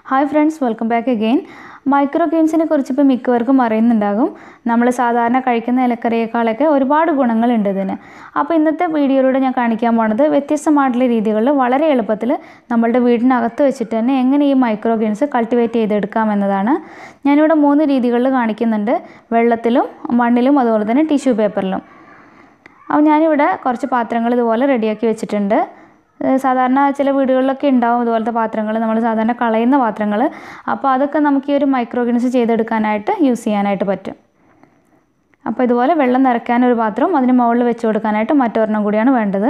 hi friends welcome back again micro ഗ്രീൻസിനെ കുറിച്ച് ഇപ്പോൾ മിക്കവർക്കും അറിയുന്നുണ്ടാകും നമ്മൾ സാധാരണ കഴിക്കുന്ന ഇലക്കറിയേക്കാളൊക്കെ ഒരുപാട് ഗുണങ്ങളുണ്ട് ഇതിന് അപ്പോൾ ഇന്നത്തെ വീഡിയോയിലൂടെ ഞാൻ കാണിക്കാൻ പോണത് വ്യത്യസ്തമായിട്ടുള്ള രീതികളിൽ വളരെ എളുപ്പത്തിൽ നമ്മളുടെ വീടിനകത്ത് വെച്ചിട്ട് തന്നെ എങ്ങനെ ഈ മൈക്രോ ഗ്രീൻസ് കൾട്ടിവേറ്റ് ചെയ്തെടുക്കാം എന്നതാണ് ഞാനിവിടെ മൂന്ന് രീതികളിൽ കാണിക്കുന്നുണ്ട് വെള്ളത്തിലും മണ്ണിലും അതുപോലെ തന്നെ ടിഷ്യൂ പേപ്പറിലും അപ്പോൾ ഞാനിവിടെ കുറച്ച് പാത്രങ്ങൾ ഇതുപോലെ റെഡിയാക്കി വെച്ചിട്ടുണ്ട് ഏഹ് സാധാരണ ചില വീടുകളിലൊക്കെ ഉണ്ടാവും ഇതുപോലത്തെ പാത്രങ്ങൾ നമ്മൾ സാധാരണ കളയുന്ന പാത്രങ്ങൾ അപ്പോൾ അതൊക്കെ നമുക്ക് ഈ ഒരു മൈക്രോഗ്രീൻസ് ചെയ്തെടുക്കാനായിട്ട് യൂസ് ചെയ്യാനായിട്ട് പറ്റും അപ്പോൾ ഇതുപോലെ വെള്ളം നിറയ്ക്കാൻ ഒരു പാത്രം അതിന് മുകളിൽ വെച്ച് കൊടുക്കാനായിട്ട് മറ്റൊരെണ്ണം കൂടിയാണ് വേണ്ടത്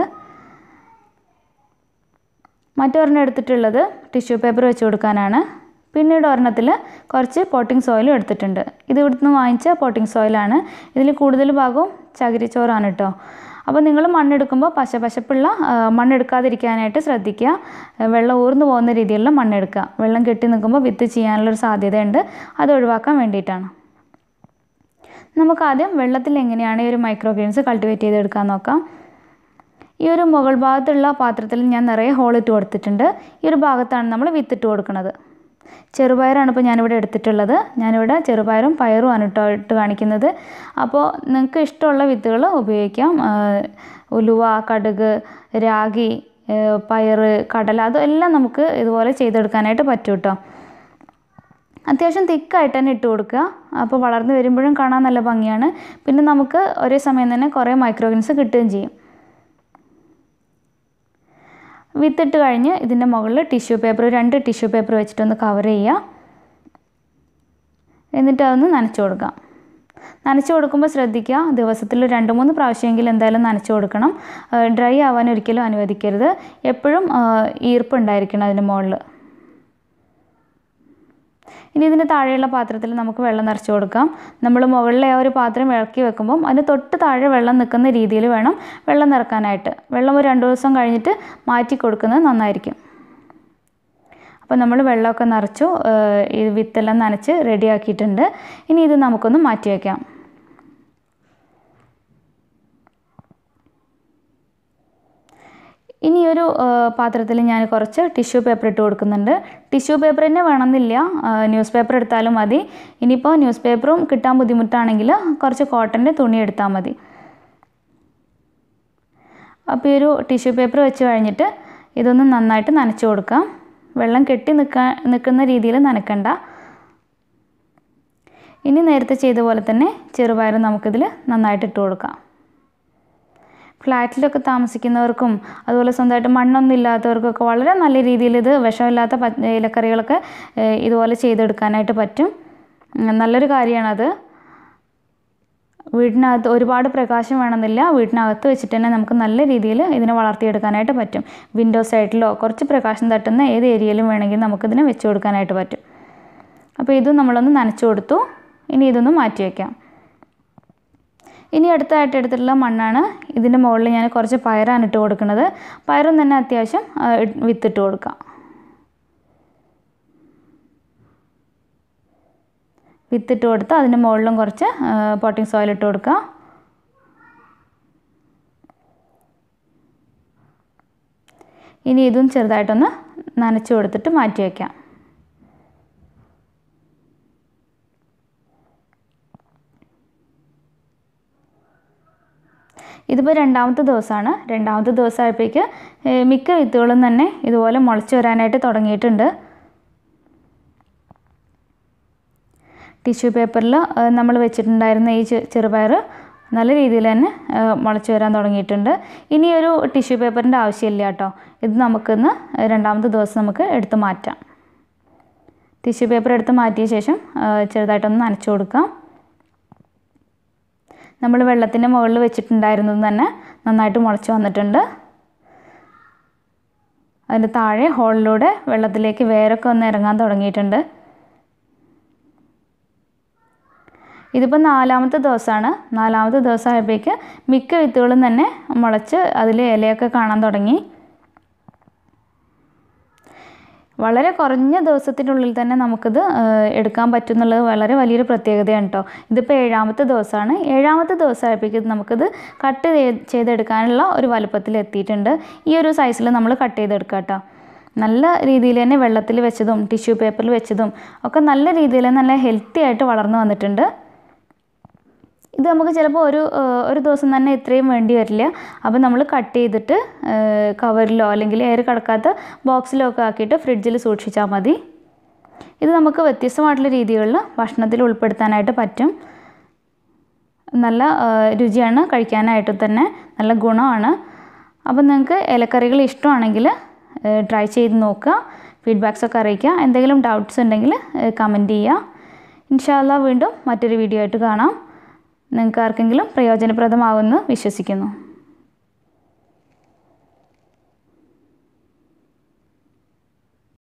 മറ്റൊരെണ്ണം എടുത്തിട്ടുള്ളത് ടിഷ്യൂ പേപ്പർ വെച്ച് കൊടുക്കാനാണ് പിന്നീട് ഒരെണ്ണത്തിൽ കുറച്ച് പോട്ടിംഗ് സോയിലും എടുത്തിട്ടുണ്ട് ഇത് ഇവിടുന്ന് വാങ്ങിച്ച പോട്ടിംഗ് സോയിലാണ് ഇതിൽ കൂടുതൽ ഭാഗവും ചകിരിച്ചോറാണ് കേട്ടോ അപ്പോൾ നിങ്ങൾ മണ്ണെടുക്കുമ്പോൾ പശ പശപ്പുള്ള ആ, മണ്ണെടുക്കാതിരിക്കാനായിട്ട് ശ്രദ്ധിക്കുക ആ, വെള്ളം ഊർന്നു പോകുന്ന രീതിയിലുള്ള മണ്ണെടുക്കുക വെള്ളം കെട്ടി നിൽക്കുമ്പോൾ വിത്ത് ചെയ്യാനുള്ളൊരു സാധ്യതയുണ്ട് അത് ഒഴിവാക്കാൻ വേണ്ടിയിട്ടാണ് നമുക്ക് ആദ്യം വെള്ളത്തിൽ എങ്ങനെയാണ് ഈ ഒരു മൈക്രോ ഗ്രീൻസ് കൾട്ടിവേറ്റ് ചെയ്തെടുക്കാൻ നോക്കാം ഈ ഒരു മുകൾ ഭാഗത്തുള്ള പാത്രത്തിൽ ഞാൻ നിറയെ ഹോളിട്ട് കൊടുത്തിട്ടുണ്ട് ഈ ഒരു ഭാഗത്താണ് നമ്മൾ വിത്തിട്ട് കൊടുക്കുന്നത് ചെറുപയറാണ് ഇപ്പോൾ ഞാനിവിടെ എടുത്തിട്ടുള്ളത് ഞാനിവിടെ ചെറുപയറും പയറുമാണ് ഇട്ടോ ഇട്ട് കാണിക്കുന്നത് അപ്പോൾ നിങ്ങൾക്ക് ഇഷ്ടമുള്ള വിത്തുകൾ ഉപയോഗിക്കാം ആ, ഉലുവ കടുക് രാഗി ആ, പയറ് കടല അതെല്ലാം നമുക്ക് ഇതുപോലെ ചെയ്തെടുക്കാനായിട്ട് പറ്റും കേട്ടോ അത്യാവശ്യം തിക്കായിട്ട് തന്നെ ഇട്ട് കൊടുക്കുക അപ്പോൾ വളർന്നു വരുമ്പോഴും കാണാൻ നല്ല ഭംഗിയാണ് പിന്നെ നമുക്ക് ഒരേ സമയം തന്നെ കുറേ മൈക്രോഗ്രീൻസ് കിട്ടുകയും ചെയ്യും വിത്തിട്ട് കഴിഞ്ഞ് ഇതിൻ്റെ മുകളിൽ ടിഷ്യൂ പേപ്പർ രണ്ട് ടിഷ്യൂ പേപ്പർ വെച്ചിട്ടൊന്ന് കവർ ചെയ്യുക എന്നിട്ട് അതൊന്ന് നനച്ചു കൊടുക്കാം നനച്ചു കൊടുക്കുമ്പോൾ ശ്രദ്ധിക്കുക ദിവസത്തിൽ രണ്ട് മൂന്ന് പ്രാവശ്യമെങ്കിലും എന്തായാലും നനച്ചു കൊടുക്കണം ഡ്രൈ ആവാൻ ഒരിക്കലും അനുവദിക്കരുത് എപ്പോഴും ഈർപ്പുണ്ടായിരിക്കണം അതിൻ്റെ മുകളിൽ ഇനി ഇതിന് താഴെയുള്ള പാത്രത്തിൽ നമുക്ക് വെള്ളം നിറച്ച് കൊടുക്കാം നമ്മൾ മുകളിലെ ആ ഒരു പാത്രം ഇറക്കി വെക്കുമ്പം അതിന് തൊട്ട് താഴെ വെള്ളം നിൽക്കുന്ന രീതിയിൽ വേണം വെള്ളം നിറക്കാനായിട്ട് വെള്ളം ഒരു രണ്ട് ദിവസം കഴിഞ്ഞിട്ട് മാറ്റി കൊടുക്കുന്നത് നന്നായിരിക്കും അപ്പോൾ നമ്മൾ വെള്ളമൊക്കെ നിറച്ചു ഏഹ് ഈ വിത്തെല്ലാം നനച്ച് റെഡിയാക്കിയിട്ടുണ്ട് ഇനി ഇത് നമുക്കൊന്ന് മാറ്റി വയ്ക്കാം ഇനി ഒരു പാത്രത്തിൽ ഞാൻ കുറച്ച് ടിഷ്യൂ പേപ്പർ ഇട്ട് കൊടുക്കുന്നുണ്ട് ടിഷ്യൂ പേപ്പർ തന്നെ വേണമെന്നില്ല ന്യൂസ് പേപ്പർ എടുത്താലും മതി ഇനിയിപ്പോൾ ന്യൂസ് പേപ്പറും കിട്ടാൻ ബുദ്ധിമുട്ടാണെങ്കിൽ കുറച്ച് കോട്ടൻ്റെ തുണി എടുത്താൽ മതി അപ്പോൾ ഈ ഒരു ടിഷ്യൂ പേപ്പർ വെച്ച് കഴിഞ്ഞിട്ട് ഇതൊന്ന് നന്നായിട്ട് നനച്ചു കൊടുക്കാം വെള്ളം കെട്ടി നിൽക്കാൻ നിൽക്കുന്ന രീതിയിൽ നനക്കണ്ട ഇനി നേരത്തെ ചെയ്ത പോലെ തന്നെ ചെറുപയർ നമുക്കിതിൽ നന്നായിട്ട് ഇട്ട് കൊടുക്കാം ഫ്ലാറ്റിലൊക്കെ താമസിക്കുന്നവർക്കും അതുപോലെ സ്വന്തമായിട്ട് മണ്ണൊന്നും ഇല്ലാത്തവർക്കൊക്കെ വളരെ നല്ല രീതിയിൽ ഇത് വിഷമില്ലാത്ത പ ഇലക്കറികളൊക്കെ ഏഹ്, ഇതുപോലെ ചെയ്തെടുക്കാനായിട്ട് പറ്റും ഉം, നല്ലൊരു കാര്യമാണത് വീടിനകത്ത് ഒരുപാട് പ്രകാശം വേണമെന്നില്ല വീട്ടിനകത്ത് വെച്ചിട്ട് തന്നെ നമുക്ക് നല്ല രീതിയിൽ ഇതിനെ വളർത്തിയെടുക്കാനായിട്ട് പറ്റും വിൻഡോ സൈഡിലോ കുറച്ച് പ്രകാശം തട്ടുന്ന ഏത് ഏരിയയിലും വേണമെങ്കിൽ നമുക്കിതിനെ വെച്ച് കൊടുക്കാനായിട്ട് പറ്റും അപ്പോൾ ഇതും നമ്മളൊന്ന് നനച്ചു കൊടുത്തു ഇനി ഇതൊന്ന് മാറ്റി വയ്ക്കാം ഇനി അടുത്തായിട്ട് എടുത്തിട്ടുള്ള മണ്ണാണ് ഇതിൻ്റെ മുകളിൽ ഞാൻ കുറച്ച് പയറാണ് ഇട്ട് കൊടുക്കുന്നത് പയറും തന്നെ അത്യാവശ്യം ആ, ഇ- വിത്തിട്ട് കൊടുക്കാം വിത്തിട്ട് കൊടുത്ത് അതിൻ്റെ മുകളിലും കുറച്ച് പോട്ടിംഗ് സോയിൽ ഇട്ട് കൊടുക്കുക ഇനി ഇതും ചെറുതായിട്ടൊന്ന് നനച്ചു കൊടുത്തിട്ട് മാറ്റി വയ്ക്കാം ഇതിപ്പോൾ രണ്ടാമത്തെ ദിവസമാണ് രണ്ടാമത്തെ ദിവസമായപ്പോഴേക്ക് ഏഹ്, മിക്ക വിത്തുകളും തന്നെ ഇതുപോലെ മുളച്ച് വരാനായിട്ട് തുടങ്ങിയിട്ടുണ്ട് ടിഷ്യൂ പേപ്പറിൽ നമ്മൾ വെച്ചിട്ടുണ്ടായിരുന്ന ഈ ചെ- ചെറുപയർ നല്ല രീതിയിൽ തന്നെ ഏഹ്, മുളച്ച് വരാൻ തുടങ്ങിയിട്ടുണ്ട് ഇനി ഒരു ടിഷ്യൂ പേപ്പറിൻ്റെ ആവശ്യമില്ല കേട്ടോ ഇത് നമുക്കിന്ന് രണ്ടാമത്തെ ദിവസം നമുക്ക് എടുത്ത് മാറ്റാം ടിഷ്യൂ പേപ്പർ എടുത്ത് മാറ്റിയ ശേഷം ഏഹ്, ചെറുതായിട്ടൊന്ന് നനച്ചു കൊടുക്കാം നമ്മൾ വെള്ളത്തിൻ്റെ മുകളിൽ വെച്ചിട്ടുണ്ടായിരുന്നത് തന്നെ നന്നായിട്ട് മുളച്ച് വന്നിട്ടുണ്ട് അതിൻ്റെ താഴെ ഹോളിലൂടെ വെള്ളത്തിലേക്ക് വേരൊക്കെ ഒന്ന് ഇറങ്ങാൻ തുടങ്ങിയിട്ടുണ്ട് ഇതിപ്പോൾ നാലാമത്തെ ദിവസമാണ് നാലാമത്തെ ദിവസമായപ്പോഴേക്ക് മിക്ക വിത്തുകളും തന്നെ മുളച്ച് അതിൽ ഇലയൊക്കെ കാണാൻ തുടങ്ങി വളരെ കുറഞ്ഞ ദിവസത്തിനുള്ളിൽ തന്നെ നമുക്കിത് ഏഹ്, എടുക്കാൻ പറ്റും എന്നുള്ളത് വളരെ വലിയൊരു പ്രത്യേകതയാണ് കേട്ടോ ഇതിപ്പോൾ ഏഴാമത്തെ ദിവസമാണ് ഏഴാമത്തെ ദിവസമായപ്പോഴേക്കും നമുക്കിത് കട്ട് ചെയ്തെടുക്കാനുള്ള ഒരു വലുപ്പത്തിൽ എത്തിയിട്ടുണ്ട് ഈ ഒരു സൈസിൽ നമ്മൾ കട്ട് ചെയ്തെടുക്കാം കേട്ടോ നല്ല രീതിയിൽ തന്നെ വെള്ളത്തിൽ വെച്ചതും ടിഷ്യൂ പേപ്പറിൽ വെച്ചതും ഒക്കെ നല്ല രീതിയിൽ നല്ല ഹെൽത്തി ആയിട്ട് വളർന്നു വന്നിട്ടുണ്ട് ഇത് നമുക്ക് ചിലപ്പോൾ ഒരു ഏഹ്, ഒരു ദിവസം തന്നെ ഇത്രയും വേണ്ടി വരില്ല അപ്പോൾ നമ്മൾ കട്ട് ചെയ്തിട്ട് ഏഹ്, കവറിലോ അല്ലെങ്കിൽ എയർ കടക്കാത്ത ബോക്സിലോ ഒക്കെ ആക്കിയിട്ട് ഫ്രിഡ്ജിൽ സൂക്ഷിച്ചാൽ മതി ഇത് നമുക്ക് വ്യത്യസ്തമായിട്ടുള്ള രീതികളിൽ ഭക്ഷണത്തിൽ ഉൾപ്പെടുത്താനായിട്ട് പറ്റും നല്ല ഏഹ്, രുചിയാണ് കഴിക്കാനായിട്ട് തന്നെ നല്ല ഗുണമാണ് അപ്പം നിങ്ങൾക്ക് ഇലക്കറികൾ ഇഷ്ടമാണെങ്കിൽ ട്രൈ ചെയ്ത് നോക്കുക ഫീഡ്ബാക്സ് ഒക്കെ അറിയിക്കുക എന്തെങ്കിലും ഡൗട്ട്സ് ഉണ്ടെങ്കിൽ കമൻറ്റ് ചെയ്യുക ഇൻഷാല്ല വീണ്ടും മറ്റൊരു വീഡിയോ ആയിട്ട് കാണാം നിങ്ങൾക്ക് ആർക്കെങ്കിലും പ്രയോജനപ്രദമാകുമെന്ന് വിശ്വസിക്കുന്നു